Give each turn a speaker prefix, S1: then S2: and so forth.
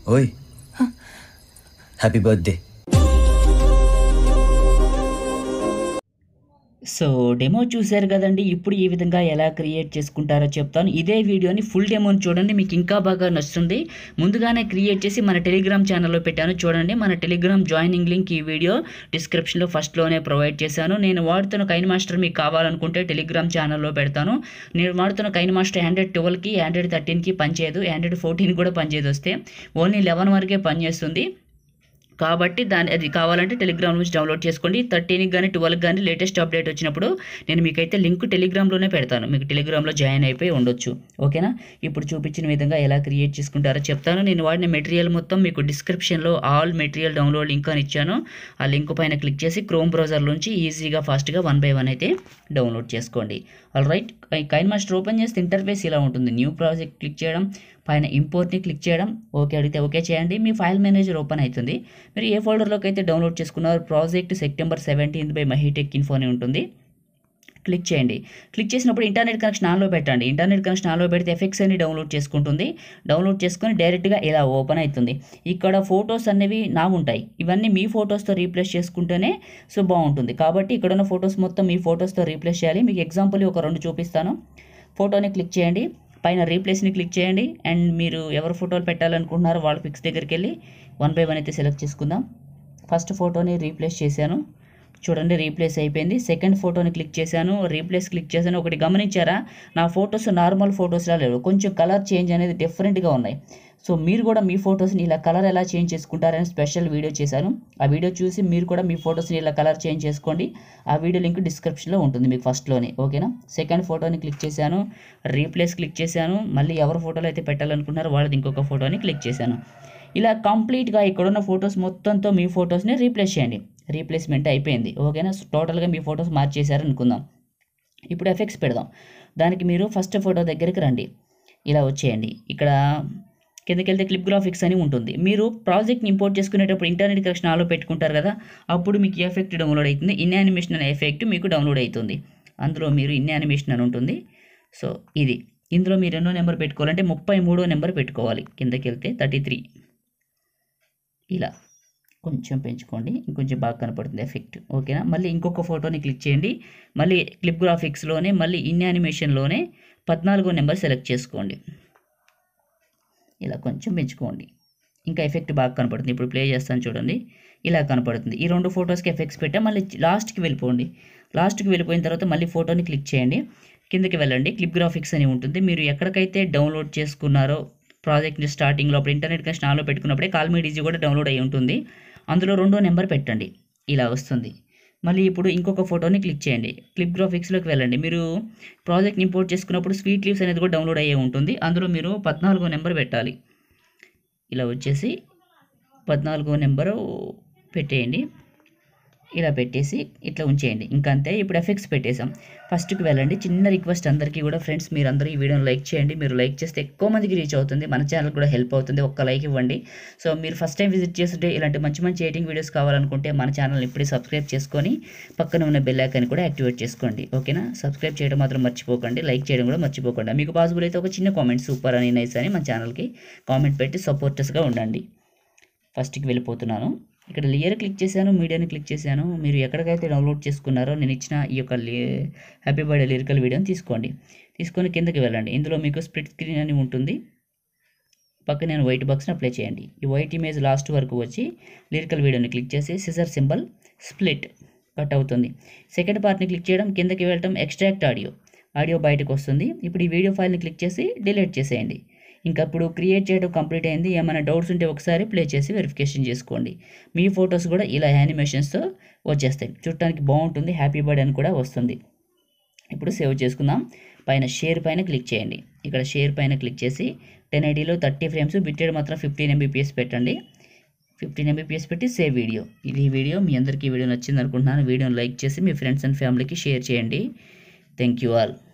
S1: ఓయ్ happy birthday
S2: so demo చూశారు కదండి ఇప్పుడు ఈ విధంగా ఎలా క్రియేట్ చేసుకుంటారో చెప్తాను ఇదే వీడియోని ఫుల్ డెమోని చూడండి మీకు ఇంకా బాగా నచ్చుతుంది ముందుగానే క్రియేట్ చేసి మన టెలిగ్రామ్ ఛానల్లో పెట్టాను చూడండి మన టెలిగ్రామ్ జాయినింగ్ లింక్ ఈ వీడియో డిస్క్రిప్షన్లో ఫస్ట్లోనే ప్రొవైడ్ చేశాను నేను వాడుతున్న కైన్ మాస్టర్ మీకు కావాలనుకుంటే టెలిగ్రామ్ ఛానల్లో పెడతాను నేను వాడుతున్న కైన్ మాస్టర్ హండ్రెడ్ ట్వెల్వ్కి హండ్రెడ్ థర్టీన్కి పనిచేయదు హండ్రెడ్ ఫోర్టీన్ కూడా పనిచేయదు వస్తే ఓన్లీ లెవెన్ వరకే పనిచేస్తుంది కాబట్టి దాని అది కావాలంటే టెలిగ్రామ్ నుంచి డౌన్లోడ్ చేసుకోండి థర్టీన్కి కానీ ట్వెల్వ్కి కానీ లేటెస్ట్ అప్డేట్ వచ్చినప్పుడు నేను మీకైతే లింక్ టెలిగ్రామ్లోనే పెడతాను మీకు టెలిగ్రామ్లో జాయిన్ అయిపోయి ఉండొచ్చు ఓకేనా ఇప్పుడు చూపించిన విధంగా ఎలా క్రియేట్ చేసుకుంటారో చెప్తాను నేను వాడిన మెటీరియల్ మొత్తం మీకు డిస్క్రిప్షన్లో ఆల్ మెటీరియల్ డౌన్లోడ్ లింక్ అని ఇచ్చాను ఆ లింక్ పైన క్లిక్ చేసి క్రోమ్ బ్రౌజర్లోంచి ఈజీగా ఫాస్ట్గా వన్ బై వన్ అయితే డౌన్లోడ్ చేసుకోండి all right KineMaster open చేస్తే ఇంటర్ఫేస్ ఇలా ఉంటుంది న్యూ ప్రాజెక్ట్ క్లిక్ చేయడం పైన ఇంపోర్ట్ని క్లిక్ చేయడం ఓకే అడిగితే ఓకే చేయండి మీ ఫైల్ మేనేజర్ ఓపెన్ అవుతుంది మీరు ఏ ఫోల్డర్లోకి అయితే డౌన్లోడ్ చేసుకున్నారో project September seventeenth by Mahitech info అని ఉంటుంది క్లిక్ చేయండి క్లిక్ చేసినప్పుడు ఇంటర్నెట్ కనెక్షన్ ఆన్లో పెట్టండి ఇంటర్నెట్ కనెక్షన్ ఆన్లో పెడితే ఎఫెక్ట్స్ అన్ని డౌన్లోడ్ చేసుకుంటుంది డౌన్లోడ్ చేసుకొని డైరెక్ట్గా ఇలా ఓపెన్ అవుతుంది ఇక్కడ ఫొటోస్ అనేవి నా ఉంటాయి ఇవన్నీ మీ ఫొటోస్తో రీప్లేస్ చేసుకుంటేనే సో బాగుంటుంది కాబట్టి ఇక్కడ ఉన్న ఫొటోస్ మొత్తం మీ ఫొటోస్తో రీప్లేస్ చేయాలి మీకు ఎగ్జాంపుల్ ఒక రెండు చూపిస్తాను ఫోటోని క్లిక్ చేయండి పైన రీప్లేస్ని క్లిక్ చేయండి అండ్ మీరు ఎవరు ఫోటోలు పెట్టాలనుకుంటున్నారో వాళ్ళ పిక్స్ దగ్గరికి వెళ్ళి వన్ బై వన్ అయితే సెలెక్ట్ చేసుకుందాం ఫస్ట్ ఫోటోని రీప్లేస్ చేశాను చూడండి రీప్లేస్ అయిపోయింది సెకండ్ ఫోటోని క్లిక్ చేశాను రీప్లేస్ క్లిక్ చేశాను ఒకటి గమనించారా నా ఫొటోస్ నార్మల్ ఫొటోస్లా లేవు కొంచెం కలర్ చేంజ్ అనేది డిఫరెంట్గా ఉన్నాయి సో మీరు కూడా మీ ఫొటోస్ని ఇలా కలర్ ఎలా చేంజ్ చేసుకుంటారని స్పెషల్ వీడియో చేశాను ఆ వీడియో చూసి మీరు కూడా మీ ఫొటోస్ని ఇలా కలర్ చేంజ్ చేసుకోండి ఆ వీడియో లింక్ డిస్క్రిప్షన్లో ఉంటుంది మీకు ఫస్ట్లోనే ఓకేనా సెకండ్ ఫోటోని క్లిక్ చేశాను రీప్లేస్ క్లిక్ చేశాను మళ్ళీ ఎవరి ఫోటోలు అయితే పెట్టాలనుకున్నారో వాళ్ళది ఇంకొక ఫోటోని క్లిక్ చేశాను ఇలా కంప్లీట్గా ఇక్కడున్న ఫొటోస్ మొత్తంతో మీ ఫొటోస్ని రీప్లేస్ చేయండి రీప్లేస్మెంట్ అయిపోయింది ఓకేనా టోటల్గా మీ ఫొటోస్ మార్చేశారు అనుకుందాం ఇప్పుడు ఎఫెక్ట్స్ పెడదాం దానికి మీరు ఫస్ట్ ఫోటో దగ్గరికి రండి ఇలా వచ్చేయండి ఇక్కడ కిందకి వెళ్తే క్లిప్ గ్రాఫిక్స్ అని ఉంటుంది మీరు ప్రాజెక్ట్ని ఇంపోర్ట్ చేసుకునేటప్పుడు ఇంటర్నెట్ కనెక్షన్ ఆలో పెట్టుకుంటారు కదా అప్పుడు మీకు ఎఫెక్ట్ డౌన్లోడ్ అవుతుంది ఇన్ యానిమేషన్ అనే ఎఫెక్ట్ మీకు డౌన్లోడ్ అవుతుంది అందులో మీరు ఇన్ యానిమేషన్ అని ఉంటుంది సో ఇది ఇందులో మీరు ఎన్నో నెంబర్ పెట్టుకోవాలంటే ముప్పై మూడో నెంబర్ పెట్టుకోవాలి కిందకి వెళ్తే థర్టీ త్రీ ఇలా కొంచెం పెంచుకోండి ఇంకొంచెం బాగా కనపడుతుంది ఎఫెక్ట్ ఓకేనా మళ్ళీ ఇంకొక ఫోటోని క్లిక్ చేయండి మళ్ళీ క్లిప్ గ్రాఫిక్స్లోనే మళ్ళీ ఇన్ యానిమేషన్లోనే పద్నాలుగో నెంబర్ సెలెక్ట్ చేసుకోండి ఇలా కొంచెం పెంచుకోండి ఇంకా ఎఫెక్ట్ బాగా కనపడుతుంది ఇప్పుడు ప్లే చేస్తాను చూడండి ఇలా కనపడుతుంది ఈ రెండు ఫొటోస్కి ఎఫెక్ట్స్ పెట్టా మళ్ళీ లాస్ట్కి వెళ్ళిపోండి లాస్ట్కి వెళ్ళిపోయిన తర్వాత మళ్ళీ ఫోటోని క్లిక్ చేయండి కిందకి వెళ్ళండి క్లిప్ గ్రాఫిక్స్ అని ఉంటుంది మీరు ఎక్కడికైతే డౌన్లోడ్ చేసుకున్నారో ప్రాజెక్ట్ని స్టార్టింగ్లో అప్పుడు ఇంటర్నెట్ కనెక్షన్ ఆన్లో పెట్టుకున్నప్పుడే కాల్మీ డీజీ కూడా డౌన్లోడ్ అయ్యి ఉంటుంది అందులో రెండో నెంబర్ పెట్టండి ఇలా వస్తుంది మళ్ళీ ఇప్పుడు ఇంకొక ఫోటోని క్లిక్ చేయండి క్లిప్ గ్రాఫిక్స్లోకి వెళ్ళండి మీరు ప్రాజెక్ట్ని ఇంపోర్ట్ చేసుకున్నప్పుడు స్వీట్ లీవ్స్ అనేది కూడా డౌన్లోడ్ అయ్యే ఉంటుంది అందులో మీరు పద్నాలుగో నెంబర్ పెట్టాలి ఇలా వచ్చేసి పద్నాలుగో నెంబరు పెట్టేయండి ఇలా పెట్టేసి ఇట్లా ఉంచేయండి ఇంకా అంతే ఇప్పుడు ఎఫెక్ట్స్ పెట్టేసాం ఫస్ట్కి వెళ్ళండి చిన్న రిక్వెస్ట్ అందరికీ కూడా ఫ్రెండ్స్ మీరు అందరూ ఈ వీడియోని లైక్ చేయండి మీరు లైక్ చేస్తే ఎక్కువ మందికి రీచ్ అవుతుంది మన ఛానల్ కూడా హెల్ప్ అవుతుంది ఒక్క లైక్ ఇవ్వండి సో మీరు ఫస్ట్ టైం విజిట్ చేస్తుంటే ఇలాంటి మంచి మంచి ఎడిటింగ్ వీడియోస్ కావాలనుకుంటే మన ఛానల్ ఇప్పుడే సబ్స్క్రైబ్ చేసుకొని పక్కన ఉన్న బెల్ ఐకాన్ కూడా యాక్టివేట్ చేసుకోండి ఓకేనా సబ్స్క్రైబ్ చేయడం మాత్రం మర్చిపోకండి లైక్ చేయడం కూడా మర్చిపోకండి మీకు పాసిబుల్ అయితే ఒక చిన్న కామెంట్ సూపర్ అని నైస్ అని మన ఛానల్కి కామెంట్ పెట్టి సపోర్టర్స్గా ఉండండి ఫస్ట్కి వెళ్ళిపోతున్నాను ఇక్కడ లేయర్ క్లిక్ చేశాను మీడియాని క్లిక్ చేశాను మీరు ఎక్కడికైతే డౌన్లోడ్ చేసుకున్నారో నేను ఇచ్చిన ఈ యొక్క హ్యాపీ బర్త్డే లిరికల్ వీడియోని తీసుకోండి తీసుకొని కిందకి వెళ్ళండి ఇందులో మీకు స్ప్లిట్ స్క్రీన్ అని ఉంటుంది పక్కన నేను వైట్ బాక్స్ని అప్లై చేయండి ఈ వైట్ ఇమేజ్ లాస్ట్ వరకు వచ్చి లిరికల్ వీడియోని క్లిక్ చేసి సిజర్ సింబల్ స్ప్లిట్ కట్ అవుతుంది సెకండ్ పార్ట్ని క్లిక్ చేయడం కిందకి వెళ్ళటం ఎక్స్ట్రాక్ట్ ఆడియో ఆడియో బయటకు వస్తుంది ఇప్పుడు ఈ వీడియో ఫైల్ని క్లిక్ చేసి డిలీట్ చేసేయండి ఇంకా ఇప్పుడు క్రియేట్ చేయడం కంప్లీట్ అయింది ఏమైనా డౌట్స్ ఉంటే ఒకసారి ప్లే చేసి వెరిఫికేషన్ చేసుకోండి మీ ఫొటోస్ కూడా ఇలా యానిమేషన్స్తో వచ్చేస్తాయి చూడటానికి బాగుంటుంది హ్యాపీ బర్డ్ అని కూడా వస్తుంది ఇప్పుడు సేవ్ చేసుకుందాం పైన షేర్ పైన క్లిక్ చేయండి ఇక్కడ షేర్ పైన క్లిక్ చేసి టెన్ ఐడీలో థర్టీ ఫ్రేమ్స్ బిట్టెడ్ మాత్రం ఫిఫ్టీన్ ఎంబీపీఎస్ పెట్టండి ఫిఫ్టీన్ ఎంబీపీఎస్ పెట్టి సేవ్ వీడియో ఇది ఈ వీడియో మీ అందరికీ ఈ వీడియో నచ్చింది అనుకుంటున్నాను వీడియోని లైక్ చేసి మీ ఫ్రెండ్స్ అండ్ ఫ్యామిలీకి షేర్ చేయండి థ్యాంక్ యూ ఆల్